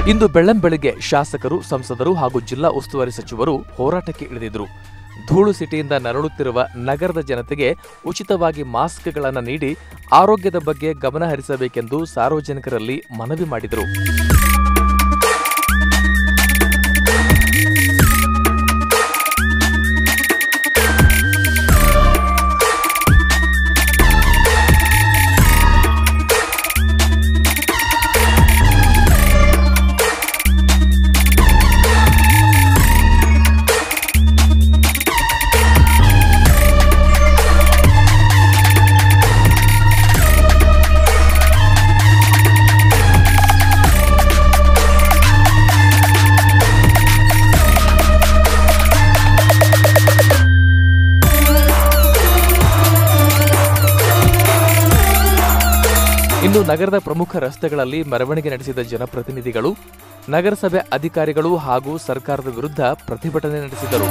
ಇಂದು ಬೆಳ್ಳಂಬೆಳಗ್ಗೆ ಶಾಸಕರು ಸಂಸದರು ಹಾಗೂ ಜಿಲ್ಲಾ ಉಸ್ತುವಾರಿ ಸಚಿವರು ಹೋರಾಟಕ್ಕೆ ಇಳಿದಿದ್ರು ಧೂಳು ಸಿಟಿಯಿಂದ ನರಳುತ್ತಿರುವ ನಗರದ ಜನತೆಗೆ ಉಚಿತವಾಗಿ ಮಾಸ್ಕ್ಗಳನ್ನು ನೀಡಿ ಆರೋಗ್ಯದ ಬಗ್ಗೆ ಗಮನ ಹರಿಸಬೇಕೆಂದು ಸಾರ್ವಜನಿಕರಲ್ಲಿ ಮನವಿ ಮಾಡಿದರು ಇನ್ನು ನಗರದ ಪ್ರಮುಖ ರಸ್ತೆಗಳಲ್ಲಿ ಮೆರವಣಿಗೆ ನಡೆಸಿದ ಜನಪ್ರತಿನಿಧಿಗಳು ನಗರಸಭೆ ಅಧಿಕಾರಿಗಳು ಹಾಗೂ ಸರ್ಕಾರದ ವಿರುದ್ಧ ಪ್ರತಿಭಟನೆ ನಡೆಸಿದರು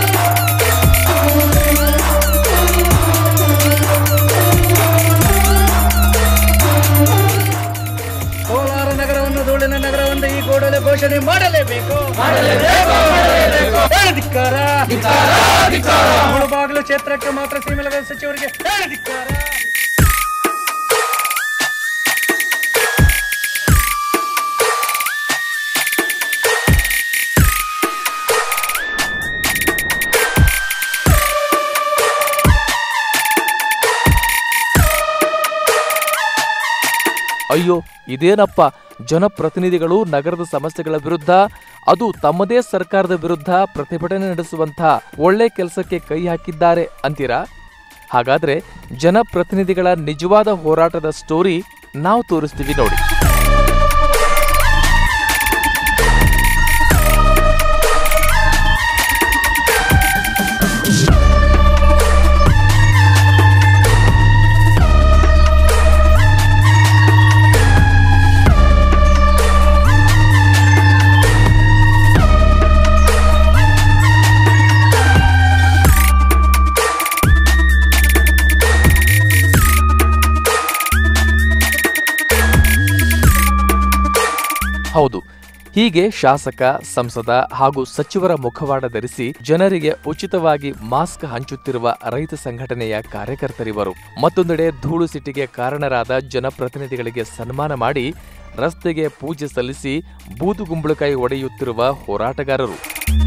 ಕೋಲಾರ ನಗರವನ್ನು ಧೂಳಿನ ನಗರವೆಂದು ಈ ಕೂಡಲೇ ಘೋಷಣೆ ಮಾಡಲೇಬೇಕು ಹೇಳು ಧಿಕ್ಕಾರ ಮುಳುಬಾಗಿಲು ಕ್ಷೇತ್ರಕ್ಕೆ ಮಾತ್ರ ಸೀಮಿಲದ ಸಚಿವರಿಗೆ ಹೇಳು ಧಿಕ್ಕಾರ ಅಯ್ಯೋ ಇದೇನಪ್ಪ ಜನಪ್ರತಿನಿಧಿಗಳು ನಗರದ ಸಮಸ್ಯೆಗಳ ವಿರುದ್ಧ ಅದು ತಮ್ಮದೇ ಸರ್ಕಾರದ ವಿರುದ್ಧ ಪ್ರತಿಭಟನೆ ನಡೆಸುವಂಥ ಒಳ್ಳೆ ಕೆಲಸಕ್ಕೆ ಕೈ ಹಾಕಿದ್ದಾರೆ ಅಂತೀರಾ ಹಾಗಾದ್ರೆ ಜನಪ್ರತಿನಿಧಿಗಳ ನಿಜವಾದ ಹೋರಾಟದ ಸ್ಟೋರಿ ನಾವು ತೋರಿಸ್ತೀವಿ ನೋಡಿ ಹೌದು ಹೀಗೆ ಶಾಸಕ ಸಂಸದ ಹಾಗೂ ಸಚಿವರ ಮುಖವಾಡ ಧರಿಸಿ ಜನರಿಗೆ ಉಚಿತವಾಗಿ ಮಾಸ್ಕ್ ಹಂಚುತ್ತಿರುವ ರೈತ ಸಂಘಟನೆಯ ಕಾರ್ಯಕರ್ತರಿವರು ಮತ್ತೊಂದೆಡೆ ಧೂಳು ಸಿಟಿಗೆ ಕಾರಣರಾದ ಜನಪ್ರತಿನಿಧಿಗಳಿಗೆ ಸನ್ಮಾನ ಮಾಡಿ ರಸ್ತೆಗೆ ಪೂಜೆ ಸಲ್ಲಿಸಿ ಬೂದುಗುಂಬಳಕಾಯಿ ಒಡೆಯುತ್ತಿರುವ ಹೋರಾಟಗಾರರು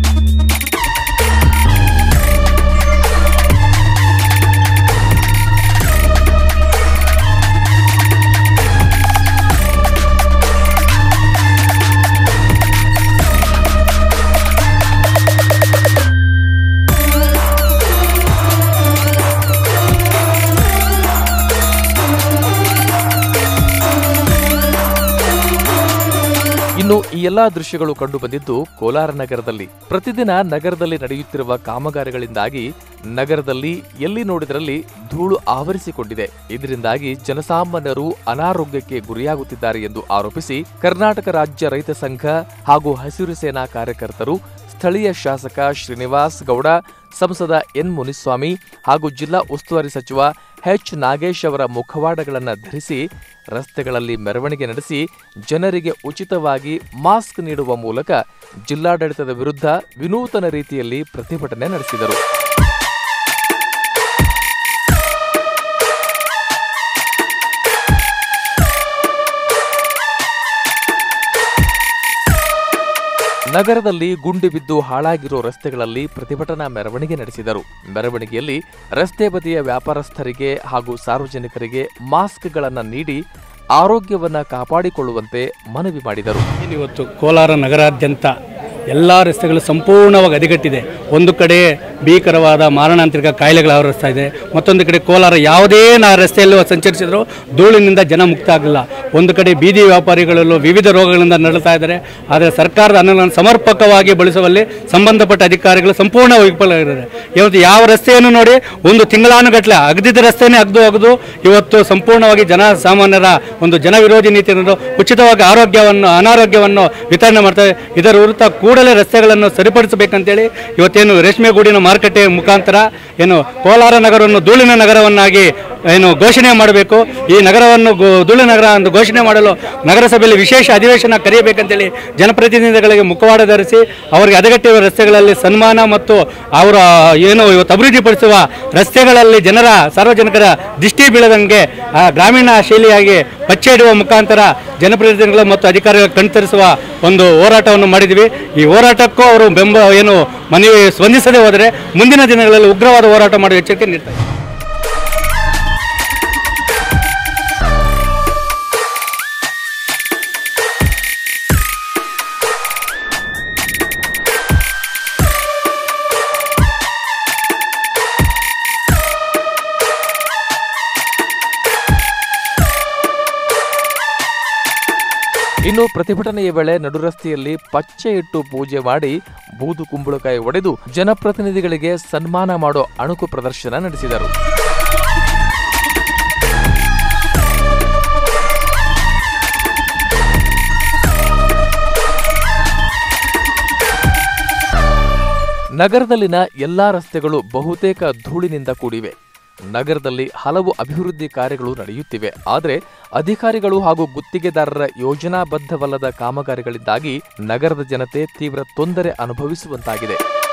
ಇನ್ನು ಈ ಎಲ್ಲಾ ದೃಶ್ಯಗಳು ಕಂಡುಬಂದಿದ್ದು ಕೋಲಾರ ನಗರದಲ್ಲಿ ಪ್ರತಿದಿನ ನಗರದಲ್ಲಿ ನಡೆಯುತ್ತಿರುವ ಕಾಮಗಾರಿಗಳಿಂದಾಗಿ ನಗರದಲ್ಲಿ ಎಲ್ಲಿ ನೋಡಿದರಲ್ಲಿ ಧೂಳು ಆವರಿಸಿಕೊಂಡಿದೆ ಇದರಿಂದಾಗಿ ಜನಸಾಮಾನ್ಯರು ಅನಾರೋಗ್ಯಕ್ಕೆ ಗುರಿಯಾಗುತ್ತಿದ್ದಾರೆ ಎಂದು ಆರೋಪಿಸಿ ಕರ್ನಾಟಕ ರಾಜ್ಯ ರೈತ ಸಂಘ ಹಾಗೂ ಹಸಿರು ಸೇನಾ ಕಾರ್ಯಕರ್ತರು ಸ್ಥಳೀಯ ಶಾಸಕ ಶ್ರೀನಿವಾಸ್ ಗೌಡ ಸಂಸದ ಎನ್ ಮುನಿಸ್ವಾಮಿ ಹಾಗೂ ಜಿಲ್ಲಾ ಉಸ್ತುವಾರಿ ಸಚಿವ ಎಚ್ ನಾಗೇಶ್ ಅವರ ಮುಖವಾಡಗಳನ್ನು ಧರಿಸಿ ರಸ್ತೆಗಳಲ್ಲಿ ಮೆರವಣಿಗೆ ನಡೆಸಿ ಜನರಿಗೆ ಉಚಿತವಾಗಿ ಮಾಸ್ಕ್ ನೀಡುವ ಮೂಲಕ ಜಿಲ್ಲಾಡಳಿತದ ವಿರುದ್ಧ ವಿನೂತನ ರೀತಿಯಲ್ಲಿ ಪ್ರತಿಭಟನೆ ನಡೆಸಿದರು ನಗರದಲ್ಲಿ ಗುಂಡು ಬಿದ್ದು ಹಾಳಾಗಿರೋ ರಸ್ತೆಗಳಲ್ಲಿ ಪ್ರತಿಭಟನಾ ಮೆರವಣಿಗೆ ನಡೆಸಿದರು ಮೆರವಣಿಗೆಯಲ್ಲಿ ರಸ್ತೆ ಬದಿಯ ವ್ಯಾಪಾರಸ್ಥರಿಗೆ ಹಾಗೂ ಸಾರ್ವಜನಿಕರಿಗೆ ಮಾಸ್ಕ್ಗಳನ್ನು ನೀಡಿ ಆರೋಗ್ಯವನ್ನ ಕಾಪಾಡಿಕೊಳ್ಳುವಂತೆ ಮನವಿ ಮಾಡಿದರು ಇವತ್ತು ಕೋಲಾರ ನಗರಾದ್ಯಂತ ಎಲ್ಲ ರಸ್ತೆಗಳು ಸಂಪೂರ್ಣವಾಗಿ ಹದಗೆಟ್ಟಿದೆ ಒಂದು ಕಡೆ ಭೀಕರವಾದ ಮಾರಣಾಂತಿಕ ಕಾಯಿಲೆಗಳು ಆವರಿಸ್ತಾ ಇದೆ ಮತ್ತೊಂದು ಕಡೆ ಕೋಲಾರ ಯಾವುದೇ ನಾ ರಸ್ತೆಯಲ್ಲೂ ಸಂಚರಿಸಿದರೂ ಧೂಳಿನಿಂದ ಜನ ಮುಕ್ತ ಆಗಲ್ಲ ಒಂದು ಕಡೆ ಬೀದಿ ವ್ಯಾಪಾರಿಗಳಲ್ಲೂ ವಿವಿಧ ರೋಗಗಳಿಂದ ನರಳುತ್ತಾ ಇದ್ದಾರೆ ಆದರೆ ಸರ್ಕಾರದ ಹಣಗಳನ್ನು ಸಮರ್ಪಕವಾಗಿ ಬಳಸುವಲ್ಲಿ ಸಂಬಂಧಪಟ್ಟ ಅಧಿಕಾರಿಗಳು ಸಂಪೂರ್ಣ ವಿಫಲರಾಗಿದ್ದಾರೆ ಇವತ್ತು ಯಾವ ರಸ್ತೆಯನ್ನು ನೋಡಿ ಒಂದು ತಿಂಗಳಾನುಗಟ್ಟಲೆ ಅಗದಿದ್ದ ರಸ್ತೆನೇ ಅಗ್ದು ಅಗದು ಇವತ್ತು ಸಂಪೂರ್ಣವಾಗಿ ಜನ ಸಾಮಾನ್ಯರ ಒಂದು ಜನ ವಿರೋಧಿ ನೀತಿಯನ್ನು ಉಚಿತವಾಗಿ ಆರೋಗ್ಯವನ್ನು ಅನಾರೋಗ್ಯವನ್ನು ವಿತರಣೆ ಮಾಡ್ತಾರೆ ಇದರ ವಿರುದ್ಧ ಕೂಡಲೇ ರಸ್ತೆಗಳನ್ನು ಸರಿಪಡಿಸಬೇಕಂತೇಳಿ ಇವತ್ತೇನು ರೇಷ್ಮೆಗೂಡಿನ ಮಾರುಕಟ್ಟೆ ಮುಖಾಂತರ ಏನು ಕೋಲಾರ ನಗರವನ್ನು ಧೂಳಿನ ನಗರವನ್ನಾಗಿ ಏನು ಘೋಷಣೆ ಮಾಡಬೇಕು ಈ ನಗರವನ್ನು ಗೋ- ಧೂಳು ನಗರ ಅಂತ ಘೋಷಣೆ ಮಾಡಲು ನಗರಸಭೆಯಲ್ಲಿ ವಿಶೇಷ ಅಧಿವೇಶನ ಕರೆಯಬೇಕಂತೇಳಿ ಜನಪ್ರತಿನಿಧಿಗಳಿಗೆ ಮುಖವಾಡ ಧರಿಸಿ ಅವರಿಗೆ ಹದಗೆಟ್ಟಿರುವ ರಸ್ತೆಗಳಲ್ಲಿ ಸನ್ಮಾನ ಮತ್ತು ಅವರ ಏನು ಇವತ್ತು ಅಭಿವೃದ್ಧಿಪಡಿಸುವ ರಸ್ತೆಗಳಲ್ಲಿ ಜನರ ಸಾರ್ವಜನಿಕರ ದೃಷ್ಟಿ ಬೀಳದಂಗೆ ಆ, ಗ್ರಾಮೀಣ ಶೈಲಿಯಾಗಿ ಪಚ್ಚೆ ಇಡುವ ಮುಖಾಂತರ ಜನಪ್ರತಿನಿಧಿಗಳು ಮತ್ತು ಅಧಿಕಾರಿಗಳು ಕಣ್ತರಿಸುವ ಒಂದು ಹೋರಾಟವನ್ನು ಮಾಡಿದ್ವಿ ಈ ಹೋರಾಟಕ್ಕೂ ಅವರು ಬೆಂಬ ಏನು ಮನವಿ ಸ್ಪಂದಿಸದೆ ಹೋದರೆ ಮುಂದಿನ ದಿನಗಳಲ್ಲಿ ಉಗ್ರವಾದ ಹೋರಾಟ ಮಾಡುವ ಎಚ್ಚರಿಕೆ ನೀಡ್ತಾರೆ ಇನ್ನು ಪ್ರತಿಭಟನೆಯ ವೇಳೆ ನಡುರಸ್ತೆಯಲ್ಲಿ ಪಚ್ಚೆ ಇಟ್ಟು ಪೂಜೆ ಮಾಡಿ ಬೂದು ಕುಂಬಳಕಾಯಿ ಒಡೆದು ಜನಪ್ರತಿನಿಧಿಗಳಿಗೆ ಸನ್ಮಾನ ಮಾಡೋ ಅಣುಕು ಪ್ರದರ್ಶನ ನಡೆಸಿದರು ನಗರದಲ್ಲಿನ ಎಲ್ಲಾ ರಸ್ತೆಗಳು ಬಹುತೇಕ ಧೂಳಿನಿಂದ ಕೂಡಿವೆ ನಗರದಲ್ಲಿ ಹಲವು ಅಭಿವೃದ್ಧಿ ಕಾರ್ಯಗಳು ನಡೆಯುತ್ತಿವೆ ಆದರೆ ಅಧಿಕಾರಿಗಳು ಹಾಗೂ ಗುತ್ತಿಗೆದಾರರ ಯೋಜನಾಬದ್ಧವಲ್ಲದ ಕಾಮಗಾರಿಗಳಿಂದಾಗಿ ನಗರದ ಜನತೆ ತೀವ್ರ ತೊಂದರೆ ಅನುಭವಿಸುವಂತಾಗಿದೆ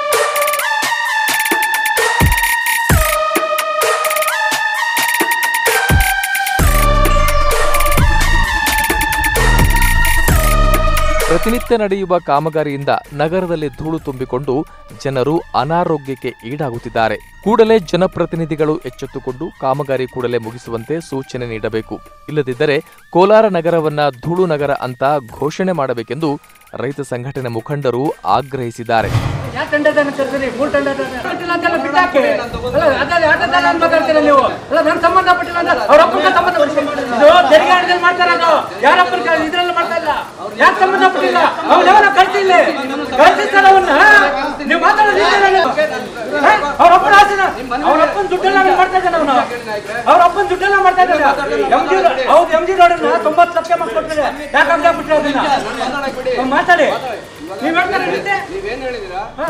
ಪ್ರತಿನಿತ್ಯ ನಡೆಯುವ ಕಾಮಗಾರಿಯಿಂದ ನಗರದಲ್ಲಿ ಧೂಳು ತುಂಬಿಕೊಂಡು ಜನರು ಅನಾರೋಗ್ಯಕ್ಕೆ ಈಡಾಗುತ್ತಿದ್ದಾರೆ ಕೂಡಲೇ ಜನಪ್ರತಿನಿಧಿಗಳು ಎಚ್ಚೆತ್ತುಕೊಂಡು ಕಾಮಗಾರಿ ಕೂಡಲೇ ಮುಗಿಸುವಂತೆ ಸೂಚನೆ ನೀಡಬೇಕು ಇಲ್ಲದಿದ್ದರೆ ಕೋಲಾರ ನಗರವನ್ನ ಧೂಳು ನಗರ ಅಂತ ಘೋಷಣೆ ಮಾಡಬೇಕೆಂದು ರೈತ ಸಂಘಟನೆ ಮುಖಂಡರು ಆಗ್ರಹಿಸಿದ್ದಾರೆ ಯಾಕೆ ತಂಡದಾನ ಕರ್ತೀರಿ ಮೂರು ತಂಡದಾನ ಪಟ್ಟಿಲ್ಲ ಅಂತೆಲ್ಲ ಬಿಟ್ಟಾಕಿ ಅಲ್ಲ ಅದೇ ಆಟದಾನ ಅಂತ ಮಾತಾಡ್ತೀರ ನೀವು ಅಲ್ಲ ನನ್ನ ಸಂಬಂಧಪಟ್ಟಿಲ್ಲ ಅಂತ ಅವ್ರ ಅಪ್ಪನ ಸಂಬಂಧ ಇದು ತೆರಿಗೆ ಹಣದಲ್ಲಿ ಮಾಡ್ತಾರ ಅದು ಯಾರಪ್ಪನ ಇದ್ರಲ್ಲಿ ಮಾಡ್ತಾ ಇಲ್ಲ ಯಾಕೆ ಸಂಬಂಧಪಟ್ಟಿಲ್ಲ ಅವ್ನ ಯಾವನ ಕಳ್ಸಿಲ್ಲ ಕಳ್ಸಿರ್ತಾರ ಅವನ್ನ ನೀವು ಮಾತಾಡೋದು ನಿಜಾನ ನೀವು? ಹಾ? ಅವ್ರ ಅಪ್ಪನ ಆಸೆನ ಅವ್ರ ಅಪ್ಪನ ದುಡ್ಡೆಲ್ಲ ಅವ್ನು ಮಾಡ್ತಾ ಇದ್ದಾನೆ ಅವನು ಅವ್ರ ಅಪ್ಪನ ದುಡ್ಡೆಲ್ಲ ಮಾಡ್ತಾ ಇದ್ದಾನೆ ಎಂ ಜಿ ಹೌದು ಎಂ ಜಿ ರೋಡನ್ನ ತೊಂಬತ್ತು ಲಕ್ಷ ಮಾಡ್ಕೊಡ್ತಾರೆ ಯಾಕೆ ಹಂಗೆ ಬಿಟ್ರೆ ಅದನ್ನ ಅವ್ನು ಮಾತಾಡಿ ನೀವ್ ಹೇಳ್ತಾರೆ ಹಾ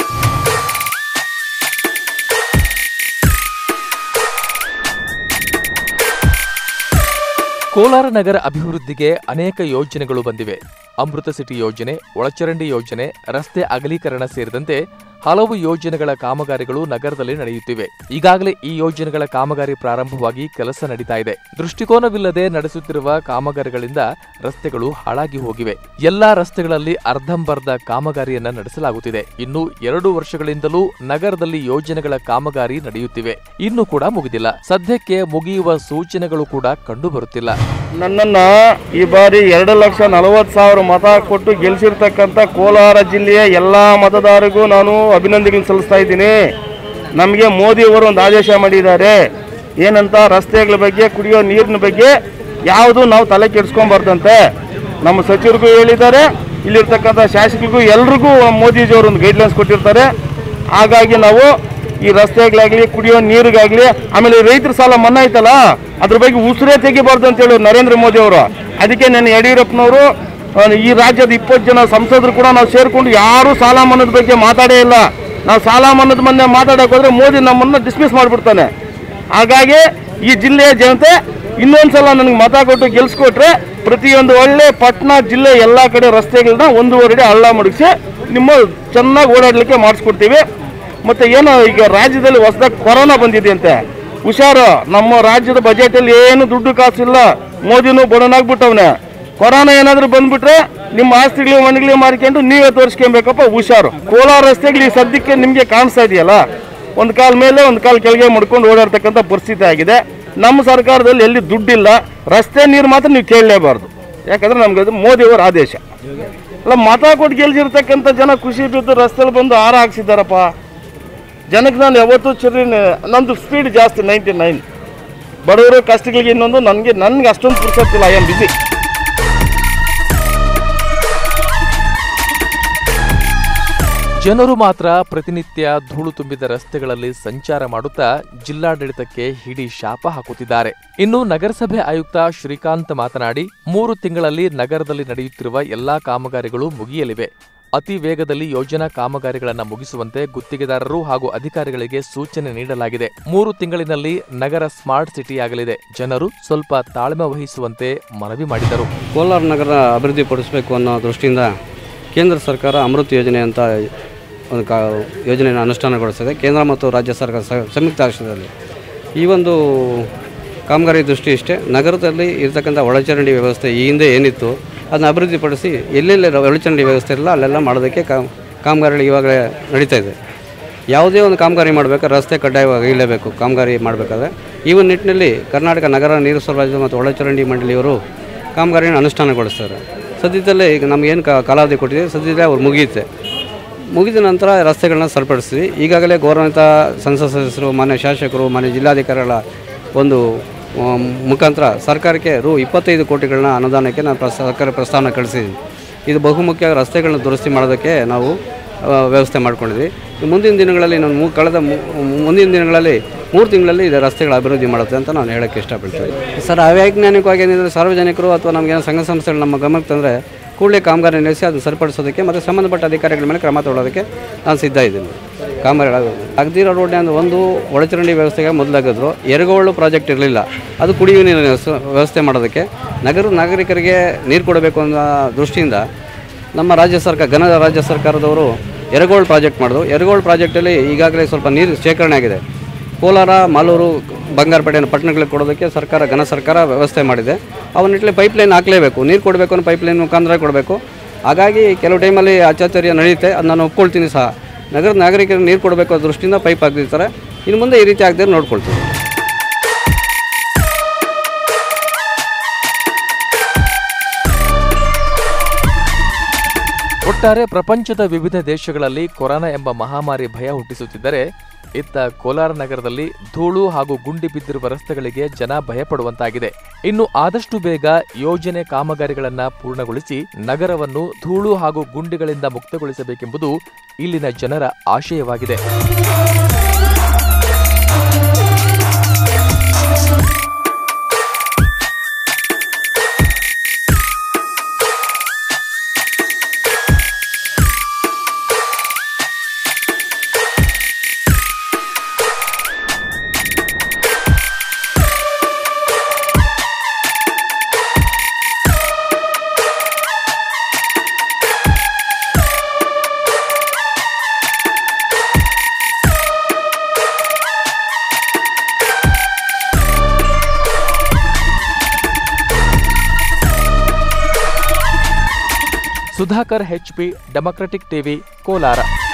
ಕೋಲಾರ ನಗರ ಅಭಿವೃದ್ಧಿಗೆ ಅನೇಕ ಯೋಜನೆಗಳು ಬಂದಿವೆ ಅಮೃತ ಸಿಟಿ ಯೋಜನೆ ಒಳಚರಂಡಿ ಯೋಜನೆ ರಸ್ತೆ ಅಗಲೀಕರಣ ಸೇರಿದಂತೆ ಹಲವು ಯೋಜನೆಗಳ ಕಾಮಗಾರಿಗಳು ನಗರದಲ್ಲಿ ನಡೆಯುತ್ತಿವೆ ಈಗಾಗಲೇ ಈ ಯೋಜನೆಗಳ ಕಾಮಗಾರಿ ಪ್ರಾರಂಭವಾಗಿ ಕೆಲಸ ನಡೀತಾ ಇದೆ ದೃಷ್ಟಿಕೋನವಿಲ್ಲದೆ ನಡೆಸುತ್ತಿರುವ ಕಾಮಗಾರಿಗಳಿಂದ ರಸ್ತೆಗಳು ಹಾಳಾಗಿ ಹೋಗಿವೆ ಎಲ್ಲಾ ರಸ್ತೆಗಳಲ್ಲಿ ಅರ್ಧಂಬರ್ಧ ಕಾಮಗಾರಿಯನ್ನ ನಡೆಸಲಾಗುತ್ತಿದೆ ಇನ್ನು ಎರಡು ವರ್ಷಗಳಿಂದಲೂ ನಗರದಲ್ಲಿ ಯೋಜನೆಗಳ ಕಾಮಗಾರಿ ನಡೆಯುತ್ತಿವೆ ಇನ್ನು ಕೂಡ ಮುಗಿದಿಲ್ಲ ಸದ್ಯಕ್ಕೆ ಮುಗಿಯುವ ಸೂಚನೆಗಳು ಕೂಡ ಕಂಡುಬರುತ್ತಿಲ್ಲ ನನ್ನನ್ನ ಈ ಬಾರಿ ಎರಡು ಲಕ್ಷ ನಲವತ್ತು ಸಾವಿರ ಮತ ಕೊಟ್ಟು ಗೆಲ್ಲಿಸಿರ್ತಕ್ಕಂಥ ಕೋಲಾರ ಜಿಲ್ಲೆಯ ಎಲ್ಲ ಮತದಾರರಿಗೂ ನಾನು ಅಭಿನಂದನೆಗಳನ್ನು ಸಲ್ಲಿಸ್ತಾ ಇದ್ದೀನಿ ನಮಗೆ ಮೋದಿಯವರು ಒಂದು ಆದೇಶ ಮಾಡಿದ್ದಾರೆ ಏನಂತ ರಸ್ತೆಗಳ ಬಗ್ಗೆ ಕುಡಿಯೋ ನೀರಿನ ಬಗ್ಗೆ ಯಾವುದು ನಾವು ತಲೆ ಕೆಡಿಸ್ಕೊಂಬಾರ್ದಂತೆ ನಮ್ಮ ಸಚಿವರಿಗೂ ಹೇಳಿದ್ದಾರೆ ಇಲ್ಲಿರ್ತಕ್ಕಂಥ ಶಾಸಕರಿಗೂ ಎಲ್ರಿಗೂ ಮೋದಿಜಿಯವರು ಒಂದು ಗೈಡ್ಲೈನ್ಸ್ ಕೊಟ್ಟಿರ್ತಾರೆ ಹಾಗಾಗಿ ನಾವು ಈ ರಸ್ತೆಗಳಾಗ್ಲಿ ಕುಡಿಯೋ ನೀರಿಗಾಗ್ಲಿ ಆಮೇಲೆ ರೈತರ ಸಾಲ ಮನ್ನಾ ಐತಲ್ಲ ಅದ್ರ ಬಗ್ಗೆ ಉಸಿರೇ ತೆಗಿಬಾರ್ದು ಅಂತ ಹೇಳಿ ನರೇಂದ್ರ ಮೋದಿ ಅವರು ಅದಕ್ಕೆ ನನ್ನ ಯಡಿಯೂರಪ್ಪನವರು ಆ, ಈ ರಾಜ್ಯದ ಇಪ್ಪತ್ತು ಜನ ಸಂಸದರು ಕೂಡ ನಾವು ಸೇರ್ಕೊಂಡು ಯಾರು ಸಾಲ ಮನ್ನಾದ ಬಗ್ಗೆ ಮಾತಾಡೇ ಇಲ್ಲ ನಾವು ಸಾಲ ಮನ್ನಾದ ಮೊನ್ನೆ ಮಾತಾಡಕ್ಕೆ ಹೋದ್ರೆ ಮೋದಿ ನಮ್ಮನ್ನು ಡಿಸ್ಮಿಸ್ ಮಾಡಿಬಿಡ್ತಾನೆ ಹಾಗಾಗಿ ಈ ಜಿಲ್ಲೆಯ ಜನತೆ ಇನ್ನೊಂದ್ಸಲ ನನಗೆ ಮತ ಕೊಟ್ಟು ಗೆಲ್ಸ್ಕೊಟ್ರೆ ಪ್ರತಿಯೊಂದು ಒಳ್ಳೆ ಪಟ್ಟಣ ಜಿಲ್ಲೆ ಎಲ್ಲ ಕಡೆ ರಸ್ತೆಗಳನ್ನ ಒಂದೂವರೆ ಅಡಿ ಹಳ್ಳ ಮಡಗಿಸಿ ನಿಮ್ಮ ಚೆನ್ನಾಗಿ ಓಡಾಡಲಿಕ್ಕೆ ಮಾಡಿಸ್ಕೊಡ್ತೀವಿ ಮತ್ತೆ ಏನೋ ಈಗ ರಾಜ್ಯದಲ್ಲಿ ಹೊಸದಾಗಿ ಕೊರೋನಾ ಬಂದಿದೆ ಅಂತೆ ಹುಷಾರು ನಮ್ಮ ರಾಜ್ಯದ ಬಜೆಟಲ್ಲಿ ಏನು ದುಡ್ಡು ಕಾಸಿಲ್ಲ ಮೋದಿನೂ ಬಡನಾಗ್ಬಿಟ್ಟವನೆ ಕೊರೋನಾ ಏನಾದರೂ ಬಂದ್ಬಿಟ್ರೆ ನಿಮ್ಮ ಆಸ್ತಿಗಳು ಮನೆಗಳು ಮಾರ್ಕೊಂಡು ನೀವೇ ತೋರಿಸ್ಕೊಬೇಕಪ್ಪ ಹುಷಾರು ಕೋಲಾರ ರಸ್ತೆಗಳು ಈ ಸದ್ಯಕ್ಕೆ ನಿಮಗೆ ಕಾಣಿಸ್ತಾ ಇದೆಯಲ್ಲ ಒಂದು ಕಾಲ ಮೇಲೆ ಒಂದು ಕಾಲ ಕೆಳಗೆ ಮಾಡ್ಕೊಂಡು ಓಡಾಡ್ತಕ್ಕಂಥ ಪರಿಸ್ಥಿತಿ ಆಗಿದೆ ನಮ್ಮ ಸರ್ಕಾರದಲ್ಲಿ ಎಲ್ಲಿ ದುಡ್ಡಿಲ್ಲ ರಸ್ತೆ ನೀರು ಮಾತ್ರ ನೀವು ಕೇಳಲೇಬಾರ್ದು ಯಾಕಂದ್ರೆ ನಮ್ಗೆ ಅದು ಮೋದಿಯವರ ಆದೇಶ ಅಲ್ಲ ಮತ ಕೊಟ್ಟು ಗೆಲ್ಸಿರ್ತಕ್ಕಂಥ ಜನ ಖುಷಿ ಬಿದ್ದು ರಸ್ತೆಯಲ್ಲಿ ಬಂದು ಹಾರ ಹಾಕ್ಸಿದ್ದಾರಪ್ಪ ಜನಕ್ಕೆ ನಾನು ಯಾವತ್ತೂ ಚಿರಿ ನಂದು ಸ್ಪೀಡ್ ಜಾಸ್ತಿ ನೈಂಟಿ ನೈನ್ ಬಡವರು ಕಷ್ಟಗಳಿಗೆ ಇನ್ನೊಂದು ನನಗೆ ನನಗೆ ಅಷ್ಟೊಂದು ಪುರ್ಸತ್ತಿಲ್ಲ ಐ ಆಮ್ ಬಿಸಿ ಜನರು ಮಾತ್ರ ಪ್ರತಿನಿತ್ಯ ಧೂಳು ತುಂಬಿದ ರಸ್ತೆಗಳಲ್ಲಿ ಸಂಚಾರ ಮಾಡುತ್ತಾ ಜಿಲ್ಲಾಡಳಿತಕ್ಕೆ ಹಿಡಿ ಶಾಪ ಹಾಕುತ್ತಿದ್ದಾರೆ ಇನ್ನು ನಗರಸಭೆ ಆಯುಕ್ತ ಶ್ರೀಕಾಂತ್ ಮಾತನಾಡಿ ಮೂರು ತಿಂಗಳಲ್ಲಿ ನಗರದಲ್ಲಿ ನಡೆಯುತ್ತಿರುವ ಎಲ್ಲಾ ಕಾಮಗಾರಿಗಳು ಮುಗಿಯಲಿವೆ ಅತಿ ವೇಗದಲ್ಲಿ ಯೋಜನಾ ಕಾಮಗಾರಿಗಳನ್ನು ಮುಗಿಸುವಂತೆ ಗುತ್ತಿಗೆದಾರರು ಹಾಗೂ ಅಧಿಕಾರಿಗಳಿಗೆ ಸೂಚನೆ ನೀಡಲಾಗಿದೆ ಮೂರು ತಿಂಗಳಿನಲ್ಲಿ ನಗರ ಸ್ಮಾರ್ಟ್ ಸಿಟಿಯಾಗಲಿದೆ ಜನರು ಸ್ವಲ್ಪ ತಾಳ್ಮೆ ವಹಿಸುವಂತೆ ಮನವಿ ಮಾಡಿದರು ಕೋಲಾರ ನಗರ ಅಭಿವೃದ್ಧಿಪಡಿಸಬೇಕು ಅನ್ನೋ ದೃಷ್ಟಿಯಿಂದ ಕೇಂದ್ರ ಸರ್ಕಾರ ಅಮೃತ್ ಯೋಜನೆ ಅಂತ ಒಂದು ಕಾ ಯೋಜನೆಯನ್ನು ಅನುಷ್ಠಾನಗೊಳಿಸಿದೆ ಕೇಂದ್ರ ಮತ್ತು ರಾಜ್ಯ ಸರ್ಕಾರ ಸ- ಸಂಯುಕ್ತ ಆಶ್ರಯದಲ್ಲಿ ಈ ಒಂದು ಕಾಮಗಾರಿ ದೃಷ್ಟಿ ಇಷ್ಟೇ ನಗರದಲ್ಲಿ ಇರತಕ್ಕಂಥ ಒಳಚರಂಡಿ ವ್ಯವಸ್ಥೆ ಈ ಹಿಂದೆ ಏನಿತ್ತು ಅದನ್ನ ಅಭಿವೃದ್ಧಿಪಡಿಸಿ ಎಲ್ಲೆಲ್ಲಿ ರ- ಒಳಚರಂಡಿ ವ್ಯವಸ್ಥೆ ಇಲ್ಲ ಅಲ್ಲೆಲ್ಲ ಮಾಡೋದಕ್ಕೆ ಕಾಮ್ ಕಾಮಗಾರಿಗಳು ಇವಾಗಲೇ ನಡೀತಾ ಇದೆ ಯಾವುದೇ ಒಂದು ಕಾಮಗಾರಿ ಮಾಡಬೇಕಾದ್ರೆ ರಸ್ತೆ ಕಡ್ಡಾಯವಾಗಿ ಇರಲೇಬೇಕು ಕಾಮಗಾರಿ ಮಾಡಬೇಕಾದ್ರೆ ಈ ಒಂದು ನಿಟ್ಟಿನಲ್ಲಿ ಕರ್ನಾಟಕ ನಗರ ನೀರು ಸರಬರಾಜು ಮತ್ತು ಒಳಚರಂಡಿ ಮಂಡಳಿಯವರು ಕಾಮಗಾರಿಯನ್ನು ಅನುಷ್ಠಾನಗೊಳಿಸ್ತಾರೆ ಸದ್ಯದಲ್ಲೇ ಈಗ ನಮಗೇನು ಕಾಲಾವಧಿ ಕೊಟ್ಟಿದೆ ಸದ್ಯದಲ್ಲೇ ಅವ್ರು ಮುಗಿಯುತ್ತೆ ಮುಗಿದ ನಂತರ ರಸ್ತೆಗಳನ್ನ ಸರಿಪಡಿಸ್ತೀವಿ ಈಗಾಗಲೇ ಗೌರವಿತ ಸಂಸತ್ ಸದಸ್ಯರು ಮಾನ್ಯ ಶಾಸಕರು ಮಾನ್ಯ ಜಿಲ್ಲಾಧಿಕಾರಿಗಳ ಒಂದು ಆ, ಮುಖಾಂತರ ಸರ್ಕಾರಕ್ಕೆ ರು ಇಪ್ಪತ್ತೈದು ಕೋಟಿಗಳನ್ನ ಅನುದಾನಕ್ಕೆ ನಾನು ಪ್ರಸ್ ಸರ್ಕಾರ ಪ್ರಸ್ತಾವನೆ ಕಳಿಸಿದ್ದೀನಿ ಇದು ಬಹುಮುಖ್ಯ ರಸ್ತೆಗಳನ್ನ ದುರಸ್ತಿ ಮಾಡೋದಕ್ಕೆ ನಾವು ಆ, ವ್ಯವಸ್ಥೆ ಮಾಡ್ಕೊಂಡಿದ್ವಿ ಈ ಮುಂದಿನ ದಿನಗಳಲ್ಲಿ ನಾನು ಮೂ ಕಳೆದ ಮು- ಮುಂದಿನ ದಿನಗಳಲ್ಲಿ ಮೂರು ತಿಂಗಳಲ್ಲಿ ಇದು ರಸ್ತೆಗಳ ಅಭಿವೃದ್ಧಿ ಮಾಡುತ್ತೆ ಅಂತ ನಾನು ಹೇಳೋಕ್ಕೆ ಇಷ್ಟಪಡ್ತೀನಿ ಸರ್ ಅವೈಜ್ಞಾನಿಕವಾಗಿ ಏನಿದ್ರೆ ಸಾರ್ವಜನಿಕರು ಅಥವಾ ನಮಗೇನೋ ಸಂಘ ಸಂಸ್ಥೆಗಳು ನಮ್ಮ ಗಮನಕ್ಕೆ ತಂದರೆ ಕೂಡಲೇ ಕಾಮಗಾರಿ ನಡೆಸಿ ಅದನ್ನು ಸರಿಪಡಿಸೋದಕ್ಕೆ ಮತ್ತು ಸಂಬಂಧಪಟ್ಟ ಅಧಿಕಾರಿಗಳ ಮೇಲೆ ಕ್ರಮ ತಗೊಳ್ಳೋದಕ್ಕೆ ನಾನು ಸಿದ್ಧ ಇದ್ದೀನಿ ಕಾಮಗಾರಿ ಅಗದಿರೋ ರೋಡ್ನ ಒಂದು ಒಂದು ಒಳಚರಂಡಿ ವ್ಯವಸ್ಥೆಗೆ ಮೊದಲಾಗಿದ್ರು ಎರಗೋಳು ಪ್ರಾಜೆಕ್ಟ್ ಇರಲಿಲ್ಲ ಅದು ಕುಡಿಯುವ ನೀರಿನ ವ್ಯವಸ್ಥೆ- ವ್ಯವಸ್ಥೆ ಮಾಡೋದಕ್ಕೆ ನಗರ ನಾಗರಿಕರಿಗೆ ನೀರು ಕೊಡಬೇಕು ಅನ್ನೋ ದೃಷ್ಟಿಯಿಂದ ನಮ್ಮ ರಾಜ್ಯ ಸರ್ಕಾರ ಘನ ರಾಜ್ಯ ಸರ್ಕಾರದವರು ಎರಗೋಳ್ ಪ್ರಾಜೆಕ್ಟ್ ಮಾಡಿದ್ರು ಎರಗೋಳ್ ಪ್ರಾಜೆಕ್ಟಲ್ಲಿ ಈಗಾಗಲೇ ಸ್ವಲ್ಪ ನೀರು ಶೇಖರಣೆ ಆಗಿದೆ ಕೋಲಾರ ಮಾಲೂರು ಬಂಗಾರಪೇಟೆ ಪಟ್ಟಣಗಳಿಗೆ ಕೊಡೋದಕ್ಕೆ ಸರ್ಕಾರ ಘನ ಸರ್ಕಾರ ವ್ಯವಸ್ಥೆ ಮಾಡಿದೆ ಅವನ ನಿಟ್ಟಿನಲ್ಲಿ ಪೈಪ್ಲೈನ್ ಹಾಕಲೇಬೇಕು ನೀರು ಕೊಡಬೇಕು ಅನ್ನೋ ಪೈಪ್ಲೈನ್ ಮುಖಾಂತರ ಕೊಡಬೇಕು ಹಾಗಾಗಿ ಕೆಲವು ಟೈಮಲ್ಲಿ ಅಚಾತುರ್ಯ ನಡೆಯುತ್ತೆ ಅದು ನಾನು ಒಪ್ಕೊಳ್ತೀನಿ ಸಹ ನಗರದ ನಾಗರಿಕರಿಗೆ ನೀರು ಕೊಡಬೇಕು ಅನ್ನೋ ದೃಷ್ಟಿಯಿಂದ ಪೈಪ್ ಹಾಕ್ತಿರ್ತಾರೆ ಇನ್ನು ಮುಂದೆ ಈ ರೀತಿ ಆಗದೆ ನೋಡ್ಕೊಳ್ತೀವಿ ಒಟ್ಟಾರೆ ಪ್ರಪಂಚದ ವಿವಿಧ ದೇಶಗಳಲ್ಲಿ ಕೊರೋನಾ ಎಂಬ ಮಹಾಮಾರಿ ಭಯ ಹುಟ್ಟಿಸುತ್ತಿದ್ದರೆ ಇತ್ತ ಕೋಲಾರ ನಗರದಲ್ಲಿ ಧೂಳು ಹಾಗೂ ಗುಂಡಿ ಬಿದ್ದಿರುವ ರಸ್ತೆಗಳಿಗೆ ಜನ ಭಯಪಡುವಂತಾಗಿದೆ ಇನ್ನು ಆದಷ್ಟು ಬೇಗ ಯೋಜನೆ ಕಾಮಗಾರಿಗಳನ್ನ ಪೂರ್ಣಗೊಳಿಸಿ ನಗರವನ್ನು ಧೂಳು ಹಾಗೂ ಗುಂಡಿಗಳಿಂದ ಮುಕ್ತಗೊಳಿಸಬೇಕೆಂಬುದು ಇಲ್ಲಿನ ಜನರ ಆಶಯವಾಗಿದೆ Sudhakar HP democratic TV Kolar